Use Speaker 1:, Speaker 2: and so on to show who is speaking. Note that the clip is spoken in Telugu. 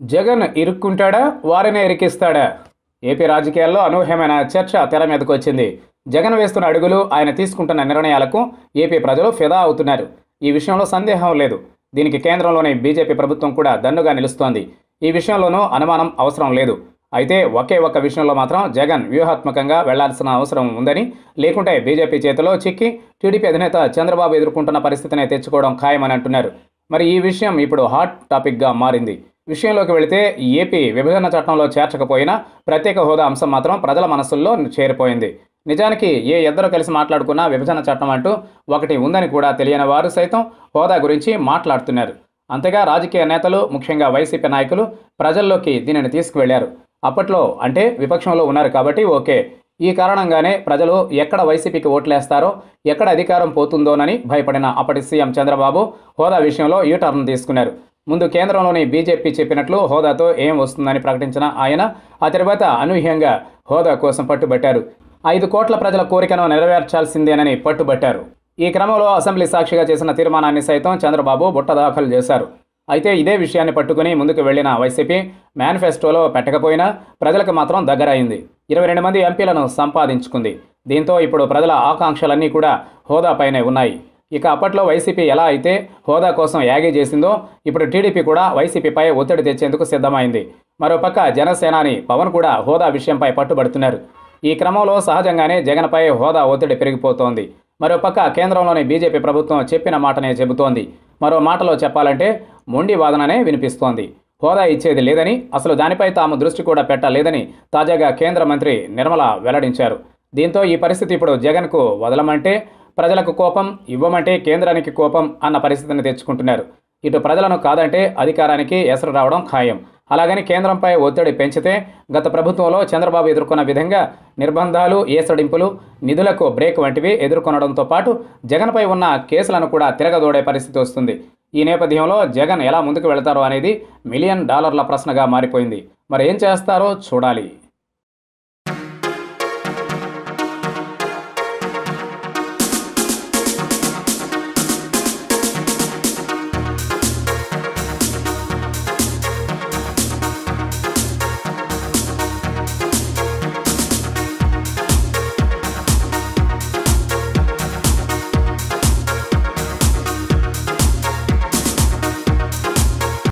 Speaker 1: జగన్ ఇరుక్కుంటాడా వారినే ఇరికిస్తాడా ఏపీ రాజకీయాల్లో అనూహ్యమైన చర్చ తెర మీదకు వచ్చింది జగన్ వేస్తున్న అడుగులు ఆయన తీసుకుంటున్న నిర్ణయాలకు ఏపీ ప్రజలు ఫిదా అవుతున్నారు ఈ విషయంలో సందేహం లేదు దీనికి కేంద్రంలోని బీజేపీ ప్రభుత్వం కూడా దన్నుగా నిలుస్తోంది ఈ విషయంలోనూ అనుమానం అవసరం లేదు అయితే ఒకే ఒక్క విషయంలో మాత్రం జగన్ వ్యూహాత్మకంగా వెళ్లాల్సిన అవసరం ఉందని లేకుంటే బీజేపీ చేతిలో చిక్కి టీడీపీ అధినేత చంద్రబాబు ఎదుర్కొంటున్న పరిస్థితిని తెచ్చుకోవడం ఖాయమని అంటున్నారు మరి ఈ విషయం ఇప్పుడు హాట్ టాపిక్గా మారింది విషయంలోకి వెళితే ఏపీ విభజన చట్టంలో చేర్చకపోయినా ప్రత్యేక హోదా అంశం మాత్రం ప్రజల మనసుల్లో చేరిపోయింది నిజానికి ఏ ఇద్దరు కలిసి మాట్లాడుకున్నా విభజన చట్టం అంటూ ఒకటి ఉందని కూడా తెలియని వారు సైతం హోదా గురించి మాట్లాడుతున్నారు అంతేగా రాజకీయ నేతలు ముఖ్యంగా వైసీపీ నాయకులు ప్రజల్లోకి దీనిని తీసుకువెళ్లారు అప్పట్లో అంటే విపక్షంలో ఉన్నారు కాబట్టి ఓకే ఈ కారణంగానే ప్రజలు ఎక్కడ వైసీపీకి ఓట్లేస్తారో ఎక్కడ అధికారం పోతుందోనని భయపడిన అప్పటి సీఎం చంద్రబాబు హోదా విషయంలో యూటర్న్ తీసుకున్నారు ముందు కేంద్రంలోని బీజేపీ చెప్పినట్లు హోదాతో ఏం వస్తుందని ప్రకటించిన ఆయన ఆ తర్వాత అనూహ్యంగా హోదా కోసం పట్టుబట్టారు ఐదు కోట్ల ప్రజల కోరికను నెరవేర్చాల్సిందేనని పట్టుబట్టారు ఈ క్రమంలో అసెంబ్లీ సాక్షిగా చేసిన తీర్మానాన్ని సైతం చంద్రబాబు బుట్ట దాఖలు చేశారు అయితే ఇదే విషయాన్ని పట్టుకుని ముందుకు వెళ్లిన వైసీపీ మేనిఫెస్టోలో పెట్టకపోయినా ప్రజలకు మాత్రం దగ్గరైంది ఇరవై రెండు మంది ఎంపీలను సంపాదించుకుంది దీంతో ఇప్పుడు ప్రజల ఆకాంక్షలన్నీ కూడా హోదాపైనే ఉన్నాయి ఇక అప్పట్లో వైసీపీ ఎలా అయితే హోదా కోసం యాగీ చేసిందో ఇప్పుడు టీడీపీ కూడా వైసీపీపై ఒత్తిడి తెచ్చేందుకు సిద్ధమైంది మరోపక్క జనసేనాని పవన్ కూడా హోదా విషయంపై పట్టుబడుతున్నారు ఈ క్రమంలో సహజంగానే జగన్పై హోదా ఒత్తిడి పెరిగిపోతోంది మరోపక్క కేంద్రంలోని బీజేపీ ప్రభుత్వం చెప్పిన మాటనే చెబుతోంది మరో మాటలో చెప్పాలంటే మొండి వాదననే వినిపిస్తోంది హోదా ఇచ్చేది లేదని అసలు దానిపై తాము దృష్టి కూడా పెట్టలేదని తాజాగా కేంద్ర మంత్రి నిర్మల వెల్లడించారు దీంతో ఈ పరిస్థితి ఇప్పుడు జగన్కు వదలమంటే ప్రజలకు కోపం ఇవ్వమంటే కేంద్రానికి కోపం అన్న పరిస్థితిని తెచ్చుకుంటున్నారు ఇటు ప్రజలను కాదంటే అధికారానికి ఎసరు రావడం ఖాయం అలాగని కేంద్రంపై ఒత్తిడి పెంచితే గత ప్రభుత్వంలో చంద్రబాబు ఎదుర్కొన్న విధంగా నిర్బంధాలు ఏసడింపులు నిధులకు బ్రేక్ వంటివి ఎదుర్కొనడంతో పాటు జగన్పై ఉన్న కేసులను కూడా తిరగదోడే పరిస్థితి వస్తుంది ఈ నేపథ్యంలో జగన్ ఎలా ముందుకు వెళతారో అనేది మిలియన్ డాలర్ల ప్రశ్నగా మారిపోయింది మరి ఏం చేస్తారో చూడాలి